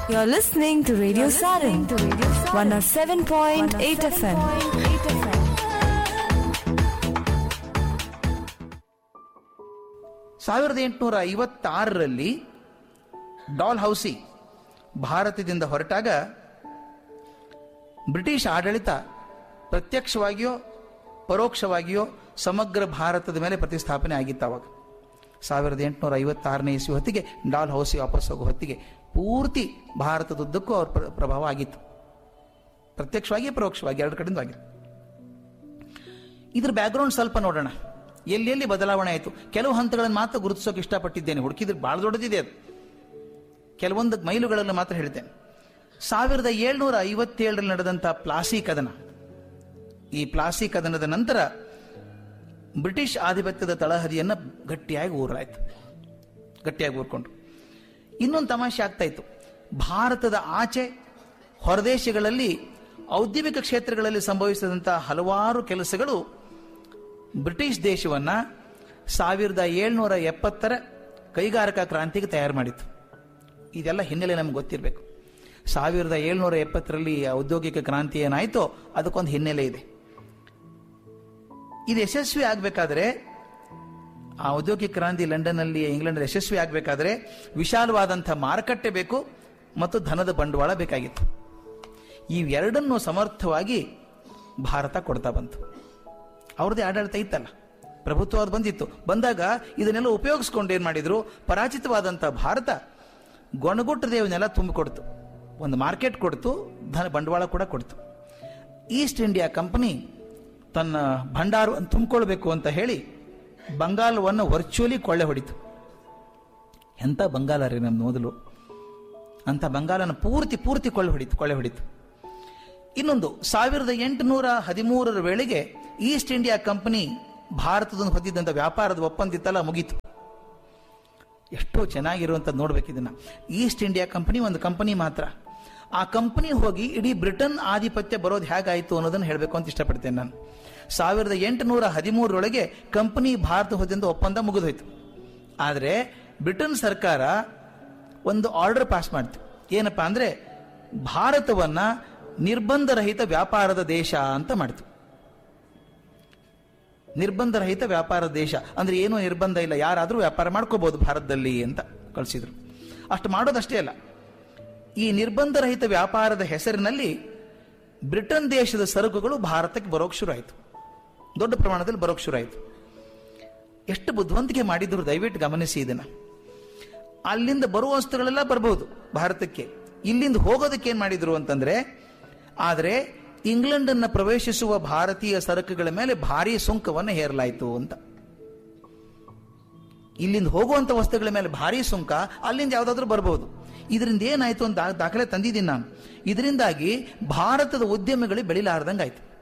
You're listening to Radio Sarin, 107.8 FM. ಸಾವಿರದ ಎಂಟುನೂರ ಐವತ್ತಾರರಲ್ಲಿ doll ಹೌಸಿ ಭಾರತದಿಂದ ಹೊರಟಾಗ ಬ್ರಿಟಿಷ್ ಆಡಳಿತ ಪ್ರತ್ಯಕ್ಷವಾಗಿಯೋ ಪರೋಕ್ಷವಾಗಿಯೋ ಸಮಗ್ರ ಭಾರತದ ಮೇಲೆ ಪ್ರತಿಸ್ಥಾಪನೆ ಆಗಿತ್ತು ಅವಾಗ ಸಾವಿರದ ಎಂಟುನೂರ ಐವತ್ತಾರನೇ ಇಸ್ವಿ ಹೊತ್ತಿಗೆ ಡಾಲ್ ಹೌಸಿ ವಾಪಸ್ ಹೋಗೋ ಹೊತ್ತಿಗೆ ಪೂರ್ತಿ ಭಾರತದುದ್ದಕ್ಕೂ ಅವ್ರ ಪ್ರ- ಪ್ರಭಾವ ಆಗಿತ್ತು ಪ್ರತ್ಯಕ್ಷವಾಗಿ ಪರೋಕ್ಷವಾಗಿ ಎರಡು ಕಡೆಯಿಂದ ಆಗಿತ್ತು ಇದ್ರ ಬ್ಯಾಕ್ಗ್ರೌಂಡ್ ಸ್ವಲ್ಪ ನೋಡೋಣ ಎಲ್ಲೆಲ್ಲಿ ಬದಲಾವಣೆ ಆಯಿತು ಕೆಲವು ಹಂತಗಳನ್ನು ಮಾತ್ರ ಗುರುತಿಸೋಕೆ ಇಷ್ಟಪಟ್ಟಿದ್ದೇನೆ ಹುಡುಕಿದ್ರೆ ಬಹಳ ದೊಡ್ಡದಿದೆ ಅದು ಕೆಲವೊಂದು ಮೈಲುಗಳನ್ನು ಮಾತ್ರ ಹೇಳ್ತೇನೆ ಸಾವಿರದ ಏಳ್ನೂರ ಐವತ್ತೇಳರಲ್ಲಿ ನಡೆದಂಥ ಪ್ಲಾಸಿ ಕದನ ಈ ಪ್ಲಾಸಿ ಕದನದ ನಂತರ ಬ್ರಿಟಿಷ್ ಆಧಿಪತ್ಯದ ತಳಹದಿಯನ್ನು ಗಟ್ಟಿಯಾಗಿ ಊರಾಯ್ತು ಗಟ್ಟಿಯಾಗಿ ಊರ್ಕೊಂಡು ಇನ್ನೊಂದು ತಮಾಷೆ ಆಗ್ತಾ ಇತ್ತು ಭಾರತದ ಆಚೆ ಹೊರದೇಶಗಳಲ್ಲಿ ಔದ್ಯಮಿಕ ಕ್ಷೇತ್ರಗಳಲ್ಲಿ ಸಂಭವಿಸಿದಂಥ ಹಲವಾರು ಕೆಲಸಗಳು ಬ್ರಿಟಿಷ್ ದೇಶವನ್ನ ಸಾವಿರದ ಏಳ್ನೂರ ಎಪ್ಪತ್ತರ ಕೈಗಾರಿಕಾ ಕ್ರಾಂತಿಗೆ ತಯಾರು ಮಾಡಿತ್ತು ಇದೆಲ್ಲ ಹಿನ್ನೆಲೆ ನಮ್ಗೆ ಗೊತ್ತಿರಬೇಕು ಸಾವಿರದ ಏಳ್ನೂರ ಎಪ್ಪತ್ತರಲ್ಲಿ ಔದ್ಯೋಗಿಕ ಕ್ರಾಂತಿ ಏನಾಯಿತೋ ಅದಕ್ಕೊಂದು ಹಿನ್ನೆಲೆ ಇದೆ ಇದು ಯಶಸ್ವಿ ಆಗಬೇಕಾದ್ರೆ ಆ ಔದ್ಯೋಗಿಕ ಕ್ರಾಂತಿ ಲಂಡನ್ನಲ್ಲಿ ಇಂಗ್ಲೆಂಡ್ ಯಶಸ್ವಿ ಆಗಬೇಕಾದ್ರೆ ವಿಶಾಲವಾದಂಥ ಮಾರುಕಟ್ಟೆ ಬೇಕು ಮತ್ತು ಧನದ ಬಂಡವಾಳ ಬೇಕಾಗಿತ್ತು ಇವೆರಡನ್ನು ಸಮರ್ಥವಾಗಿ ಭಾರತ ಕೊಡ್ತಾ ಬಂತು ಅವ್ರದ್ದೇ ಆಡಳಿತ ಇತ್ತಲ್ಲ ಪ್ರಭುತ್ವ ಅದು ಬಂದಿತ್ತು ಬಂದಾಗ ಇದನ್ನೆಲ್ಲ ಉಪಯೋಗಿಸ್ಕೊಂಡು ಏನು ಮಾಡಿದ್ರು ಪರಾಜಿತವಾದಂಥ ಭಾರತ ಗೊಣಗುಟ್ಟ ದೇವನ್ನೆಲ್ಲ ತುಂಬಿಕೊಡ್ತು ಒಂದು ಮಾರ್ಕೆಟ್ ಕೊಡ್ತು ಧನ ಬಂಡವಾಳ ಕೂಡ ಕೊಡ್ತು ಈಸ್ಟ್ ಇಂಡಿಯಾ ಕಂಪನಿ ತನ್ನ ಭಂಡಾರವನ್ನು ತುಂಬಿಕೊಳ್ಬೇಕು ಅಂತ ಹೇಳಿ ಬಂಗಾಲವನ್ನು ವರ್ಚುವಲಿ ಕೊಳ್ಳೆ ಹೊಡಿತು ಎಂಥ ಬಂಗಾಲ ರೀ ನಮ್ಮ ಮೊದಲು ಅಂತ ಬಂಗಾಲನ ಪೂರ್ತಿ ಪೂರ್ತಿ ಕೊಳ್ಳೆ ಹೊಡಿತು ಕೊಳ್ಳೆ ಹೊಡಿತು ಇನ್ನೊಂದು ಸಾವಿರದ ಎಂಟುನೂರ ಹದಿಮೂರರ ವೇಳೆಗೆ ಈಸ್ಟ್ ಇಂಡಿಯಾ ಕಂಪನಿ ಭಾರತದೊಂದು ಹೊಂದಿದ್ದಂಥ ವ್ಯಾಪಾರದ ಒಪ್ಪಂದ ಇತ್ತಲ್ಲ ಮುಗೀತು ಎಷ್ಟೋ ಚೆನ್ನಾಗಿರುವಂಥದ್ದು ನೋಡ್ಬೇಕು ಇದನ್ನ ಈಸ್ಟ್ ಇಂಡಿಯಾ ಕಂಪನಿ ಒಂದು ಕಂಪನಿ ಮಾತ್ರ ಆ ಕಂಪನಿ ಹೋಗಿ ಇಡೀ ಬ್ರಿಟನ್ ಆಧಿಪತ್ಯ ಬರೋದು ಹೇಗಾಯಿತು ಅನ್ನೋದನ್ನು ಹೇಳಬೇಕು ಅಂತ ಇಷ್ಟಪಡ್ತೇನೆ ನಾನು ಸಾವಿರದ ಎಂಟುನೂರ ಹದಿಮೂರರೊಳಗೆ ಕಂಪನಿ ಭಾರತ ಹೊಂದಿದ್ದ ಒಪ್ಪಂದ ಮುಗಿದೋಯ್ತು ಆದರೆ ಬ್ರಿಟನ್ ಸರ್ಕಾರ ಒಂದು ಆರ್ಡರ್ ಪಾಸ್ ಮಾಡ್ತು ಏನಪ್ಪಾ ಅಂದ್ರೆ ಭಾರತವನ್ನ ನಿರ್ಬಂಧರಹಿತ ವ್ಯಾಪಾರದ ದೇಶ ಅಂತ ಮಾಡಿತು ನಿರ್ಬಂಧರಹಿತ ವ್ಯಾಪಾರ ದೇಶ ಅಂದ್ರೆ ಏನೂ ನಿರ್ಬಂಧ ಇಲ್ಲ ಯಾರಾದರೂ ವ್ಯಾಪಾರ ಮಾಡ್ಕೋಬಹುದು ಭಾರತದಲ್ಲಿ ಅಂತ ಕಳಿಸಿದ್ರು ಅಷ್ಟು ಮಾಡೋದಷ್ಟೇ ಅಲ್ಲ ಈ ನಿರ್ಬಂಧರಹಿತ ವ್ಯಾಪಾರದ ಹೆಸರಿನಲ್ಲಿ ಬ್ರಿಟನ್ ದೇಶದ ಸರಕುಗಳು ಭಾರತಕ್ಕೆ ಬರೋಕ್ ಶುರು ಆಯಿತು ದೊಡ್ಡ ಪ್ರಮಾಣದಲ್ಲಿ ಬರೋಕ್ ಶುರು ಆಯಿತು ಎಷ್ಟು ಬುದ್ಧಿವಂತಿಕೆ ಮಾಡಿದ್ರು ದಯವಿಟ್ಟು ಗಮನಿಸಿ ಇದನ್ನ ಅಲ್ಲಿಂದ ಬರುವ ವಸ್ತುಗಳೆಲ್ಲ ಬರಬಹುದು ಭಾರತಕ್ಕೆ ಇಲ್ಲಿಂದ ಹೋಗೋದಕ್ಕೆ ಏನ್ ಮಾಡಿದ್ರು ಅಂತಂದ್ರೆ ಆದರೆ ಇಂಗ್ಲೆಂಡ್ ಅನ್ನ ಪ್ರವೇಶಿಸುವ ಭಾರತೀಯ ಸರಕುಗಳ ಮೇಲೆ ಭಾರಿ ಸುಂಕವನ್ನು ಹೇರಲಾಯಿತು ಅಂತ ಇಲ್ಲಿಂದ ಹೋಗುವಂತ ವಸ್ತುಗಳ ಮೇಲೆ ಭಾರಿ ಸುಂಕ ಅಲ್ಲಿಂದ ಯಾವ್ದಾದ್ರೂ ಬರಬಹುದು ಇದರಿಂದ ಏನಾಯ್ತು ಅಂತ ದಾ- ದಾಖಲೆ ತಂದಿದ್ದೀನಿ ನಾನು ಇದರಿಂದಾಗಿ ಭಾರತದ ಉದ್ಯಮಿಗಳಿಗೆ ಬೆಳಿಲಾರ್ದಂಗಾಯ್ತು